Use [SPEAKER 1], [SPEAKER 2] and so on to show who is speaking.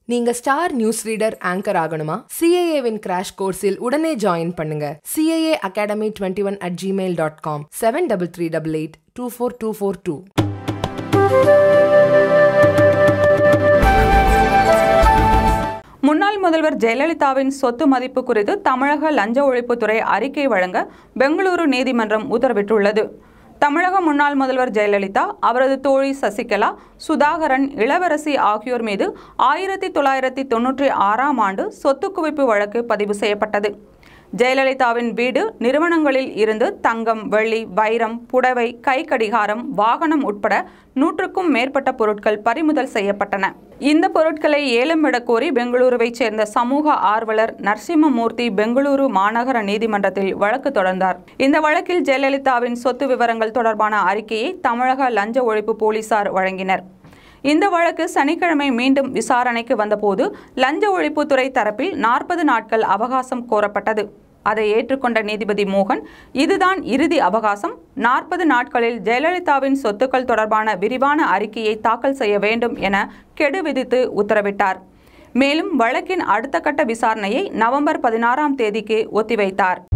[SPEAKER 1] நீங்க star news reader anchor ஆகணுமா சிஏஏவின் crash கோர்ஸில் உடனே ஜாயின் பண்ணுங்க CAA academy twenty one at Gmail dot com seven double three double eight two four two four two
[SPEAKER 2] முன்னாள் முதல்வர் ஜெயலலிதாவின் சொத்து மதிப்பு குறித்து தமிழக லஞ்ச ஒழிப்புத்துறை அறிக்கை வழங்க பெங்களூரு நீதிமன்றம் உத்தரவிட்டுள்ளது தமிழக முன்னாள் முதல்வர் ஜெயலலிதா அவரது தோழி சசிகலா சுதாகரன் இளவரசி ஆகியோர் மீது ஆயிரத்தி தொள்ளாயிரத்தி தொன்னூற்றி ஆறாம் ஆண்டு சொத்து குவிப்பு வழக்கு பதிவு செய்யப்பட்டது ஜெயலலிதாவின் வீடு நிறுவனங்களில் இருந்து தங்கம் வெள்ளி வைரம் புடவை கை கடிகாரம் வாகனம் உட்பட நூற்றுக்கும் மேற்பட்ட பொருட்கள் பறிமுதல் செய்யப்பட்டன இந்த பொருட்களை ஏலம் விடக் கோரி பெங்களூருவைச் சேர்ந்த சமூக ஆர்வலர் நரசிம்மமூர்த்தி பெங்களூரு மாநகர நீதிமன்றத்தில் வழக்கு தொடர்ந்தார் இந்த வழக்கில் ஜெயலலிதாவின் சொத்து விவரங்கள் தொடர்பான அறிக்கையை தமிழக லஞ்ச ஒழிப்பு போலீசார் வழங்கினர் இந்த வழக்கு சனிக்கிழமை மீண்டும் விசாரணைக்கு வந்தபோது லஞ்ச ஒழிப்புத்துறை தரப்பில் நாற்பது நாட்கள் அவகாசம் கோரப்பட்டது அதை ஏற்றுக்கொண்ட நீதிபதி மோகன் இதுதான் இறுதி அவகாசம் நாற்பது நாட்களில் ஜெயலலிதாவின் சொத்துக்கள் தொடர்பான விரிவான அறிக்கையை தாக்கல் செய்ய வேண்டும் என கெடு விதித்து உத்தரவிட்டார் மேலும் வழக்கின் அடுத்த கட்ட விசாரணையை நவம்பர் பதினாறாம் தேதிக்கு ஒத்திவைத்தார்